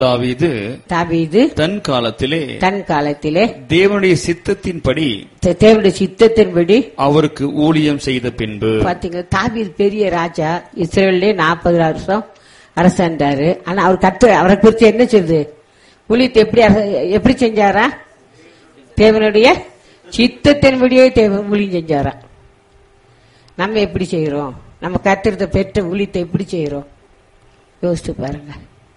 தாவீது தாவீது தன் காலத்திலே தன் காலத்திலே தேவனுடைய சித்தத்தின்படி தே- தேவனுடைய சித்தத்தின்படி அவருக்கு ஊழியம் செய்த பின்பு பாத்தீங்க தாவீது பெரிய ராஜா இஸ்ரேல்லே நாற்பது வருஷம் அரசாண்டாரு ஆனா அவர் கத்து அவரை குறித்து என்ன செய்யுது ஊழியத்தை எப்படி அரச- எப்படி செஞ்சாரா தேவனுடைய சித்தத்தின்படியே தேவன் ஊழியம் செஞ்சாரா நம்ம எப்படி செய்யறோம் நம்ம கத்திரத்தை பெற்ற ஊழியத்தை எப்படி செய்யறோம் யோசிச்சு பாருங்க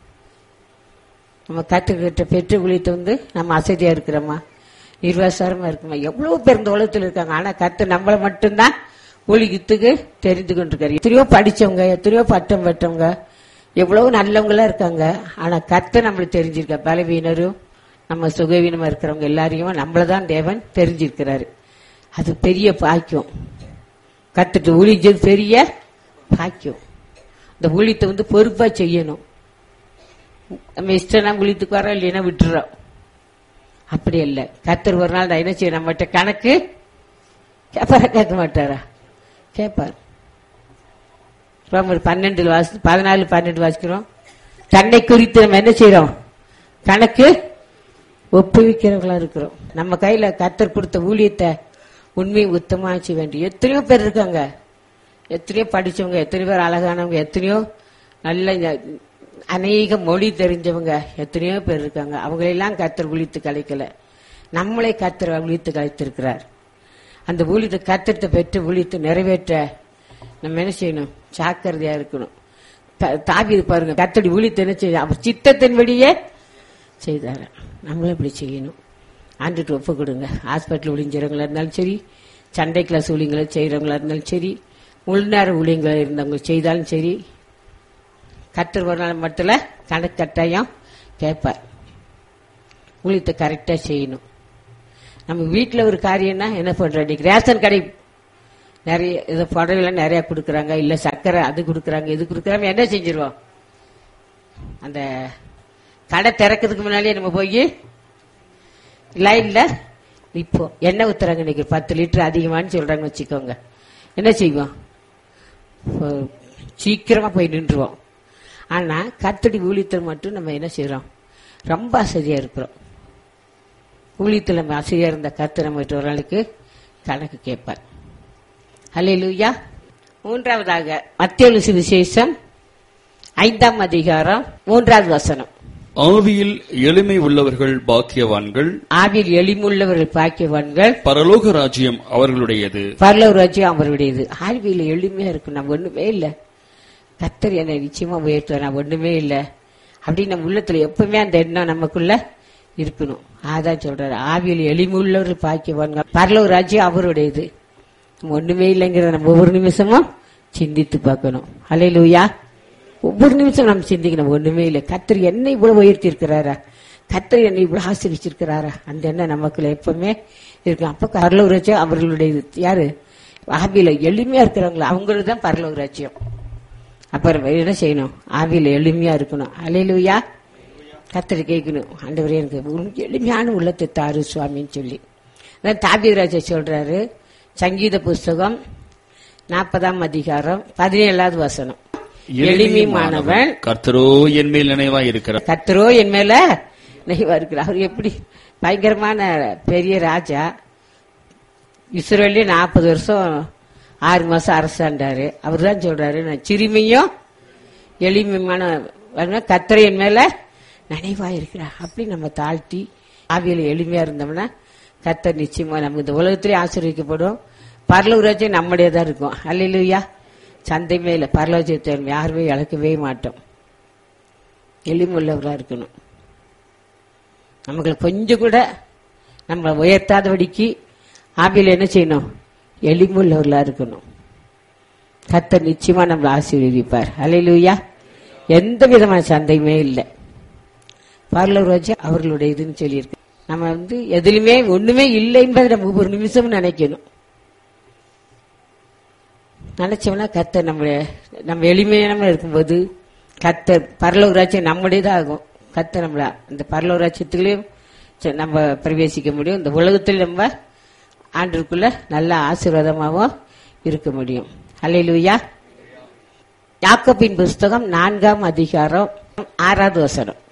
நம்ம கத்துக்கிட்ட பெற்ற ஊழியத்தை வந்து நம்ம அசதியா இருக்கிறோமா நிர்வாசாரமா இருக்குமா எவ்வளவு பேர் இந்த உலகத்தில் இருக்காங்க ஆனா கத்து நம்மள மட்டும்தான் ஊழியத்துக்கு தெரிந்து கொண்டிருக்காரு எத்தனையோ படிச்சவங்க எத்தனையோ பட்டம் பெற்றவங்க எவ்வளவு நல்லவங்களா இருக்காங்க ஆனா கத்து நம்மளுக்கு தெரிஞ்சிருக்க பலவீனரும் நம்ம சுகவீனமா இருக்கிறவங்க எல்லாரையும் நம்மளதான் தேவன் தெரிஞ்சிருக்கிறாரு அது பெரிய பாக்கியம் கத்துட்டு ஊழிஞ்சது பெரிய பாக்கியம் இந்த ஊழியத்தை வந்து பொறுப்பா செய்யணும் நம்ம இஷ்டம்னா ஊழியத்துக்கு வரோம் இல்லைன்னா விட்டுறோம் அப்படி இல்ல கத்தர் ஒரு நாள் நான் என்ன செய்ய நம்மகிட்ட கணக்கு கேட்பாரா கேட்க மாட்டாரா கேட்பார் ரோமர் பன்னெண்டு வாசி பதினாலு பன்னெண்டு வாசிக்கிறோம் தன்னை குறித்து நம்ம என்ன செய்யறோம் கணக்கு ஒப்புவிக்கிறவங்களா இருக்கிறோம் நம்ம கையில கத்தர் கொடுத்த ஊழியத்தை உண்மையை உத்தமா செய்ய வேண்டிய எத்தனையோ பேர் இருக்காங்க எத்தனையோ படிச்சவங்க எத்தனையோ பேர் அழகானவங்க எத்தனையோ நல்ல ஞ- அநேக மொழி தெரிஞ்சவங்க எத்தனையோ பேர் இருக்காங்க அவங்களெல்லாம் கத்தர் ஊழித்து கலைக்கல நம்மளே கத்தர் ஊழித்து கலைத்திருக்கிறார் அந்த ஊழியத்தை கத்திரத்தை பெற்று ஊழியத்தை நிறைவேற்ற நம்ம என்ன செய்யணும் ஜாக்கிரதையா இருக்கணும் த- தாவீது பாருங்க கத்தடி ஊழியத்தை என்ன செய்ய அவர் சித்தத்தின்படியே செய்தாரு நம்மளும் இப்படி செய்யணும் ஆண்டுட்டு ஒப்பு கொடுங்க ஹாஸ்பிட்டல் ஊழியறவங்களா இருந்தாலும் சரி சண்டை கிளாஸ் ஊழியங்களை செய்யறவங்களா இருந்தாலும் சரி முழுநேர ஊழியங்களா இருந்தவங்க செய்தாலும் சரி கத்தர் ஒரு நாள் மட்டும் கணக்கு கட்டாயம் கேட்பார் ஊழியத்தை கரெக்டா செய்யணும் நம்ம வீட்டில் ஒரு காரியம்னா என்ன பண்றோம் இன்னைக்கு ரேஷன் கடை நிறைய இது புடவைலாம் நிறைய கொடுக்குறாங்க இல்ல சர்க்கரை அது கொடுக்குறாங்க இது கொடுக்குறாங்க என்ன செஞ்சிருவோம் அந்த கடை திறக்கிறதுக்கு முன்னாடியே நம்ம போய் லைன்ல இப்போ எண்ணெய் ஊத்துறாங்க இன்னைக்கு பத்து லிட்டர் அதிகமான்னு சொல்றாங்க வச்சுக்கோங்க என்ன செய்வோம் இப்போ சீக்கிரமா போய் நின்றுவோம் ஆனா கத்தடி ஊழியத்தில் மட்டும் நம்ம என்ன செய்றோம் ரொம்ப அசதியா இருக்கிறோம் ஊழியத்தில் நம்ம அசதியா இருந்த கத்து நம்ம ஒரு நாளுக்கு கணக்கு கேட்பார் ஹalleluya மூன்றாவதாக மத்திய சுவிசேஷம் ஐந்தாம் அதிகாரம் மூன்றாவது வசனம் ஆவியில் எளிமை உள்ளவர்கள் பாக்கியவான்கள் ஆவியில் எளிமுள்ளவர்கள் பாக்கியவான்கள் பரலோக ராஜ்யம் அவர்களுடையது பரலோக ராஜ்யம் அவருடையது ஆழ்வியில் எளிமையா இருக்கும் நம்ம ஒண்ணுமே இல்ல கத்தர் என்னை நிச்சயமா உயர்த்துவார் நான் ஒண்ணுமே இல்ல அப்படின்னு நம்ம உள்ளத்துல எப்பவுமே அந்த எண்ணம் நமக்குள்ள இருக்கணும் அதான் சொல்றாரு ஆவியில் எளிமுள்ளவர்கள் பாக்கியவான்கள் பரலோக ராஜ்யம் அவருடையது நம்ம ஒண்ணுமே இல்லைங்கிறத நம்ம ஒவ்வொரு நிமிஷமும் சிந்தித்து பார்க்கணும் அலையிலூயா ஒவ்வொரு நிமிஷம் நம்ம சிந்திக்கணும் ஒண்ணுமே இல்லை கத்தர் என்னை இவ்வளவு உயர்த்தி இருக்கிறாரா கத்தர் என்னை இவ்வளவு ஆசிரிச்சிருக்கிறாரா அந்த எண்ணம் நமக்குள்ள எப்பவுமே இருக்கு அப்ப பரலோக ராஜ்யம் அவர்களுடைய யாரு ஆவியில எளிமையா இருக்கிறவங்களா அவங்களுக்கு தான் பரலோக ராஜ்யம் அப்புறம் என்ன செய்யணும் ஆவியில எளிமையா இருக்கணும் அலையிலூயா கத்தர் கேட்கணும் ஆண்டவரே எனக்கு உனக்கு எளிமையான உள்ளத்தை தாரு சுவாமின்னு சொல்லி அதான் தாபிராஜா சொல்றாரு சங்கீத புஸ்தகம் நாற்பதாம் அதிகாரம் பதினேழாவது வசனம் எளிமையானவன் கர்த்தரோ என் மேல் நினைவாய் இருக்கிறார் கத்தரோ என் மேல நெய்வா இருக்கிறார் அவர் எப்படி பயங்கரமான பெரிய ராஜா இஸ்ரேலே நாற்பது வருஷம் ஆறு மாசம் அரசாண்டாரு அவர் தான் சொல்றாரு நான் சிறுமியும் எளிமையான கத்தரை என் மேல நினைவா இருக்கிறார் அப்படி நம்ம தாழ்த்தி ஆவியில எளிமையா இருந்தோம்னா கத்தர் நிச்சயமா நம்ம இந்த உலகத்திலே ஆசீர்வதிக்கப்படும் பரலோகராஜ்யம் நம்முடைய தான் இருக்கும் அல்லையா சந்தை மேல பரலோகத்தை யாருமே இழக்கவே மாட்டோம் எளிமுள்ளவராக இருக்கணும் நமக்கு கொஞ்சம் கூட நம்மளை உயர்த்தாதபடிக்கு ஆவியில் என்ன செய்யணும் எளிமுள்ளவர்களா இருக்கணும் கத்தர் நிச்சயமா நம்மளை ஆசீர்வதிப்பார் அலையிலூயா எந்த விதமான சந்தையுமே இல்லை பார்லர் வச்சு அவர்களுடைய இதுன்னு சொல்லியிருக்கு நம்ம வந்து எதுலையுமே ஒண்ணுமே இல்லை என்பதை நம்ம ஒவ்வொரு நிமிஷமும் நினைக்கணும் நினைச்சோம்னா கத்தர் நம்ம நம்ம எளிமையான இருக்கும்போது கத்தர் பரலோகராட்சியம் நம்முடையதான் ஆகும் கத்தர் நம்மள அந்த பரலோகராட்சியத்திலையும் ச- நம்ம பிரவேசிக்க முடியும் இந்த உலகத்தில் நம்ம ஆண்டிற்குள்ள நல்ல ஆசீர்வாதமாகவும் இருக்க முடியும் அல்லேலூயா யாக்கோபின் புஸ்தகம் நான்காம் அதிகாரம் ஆறாவது வசனம்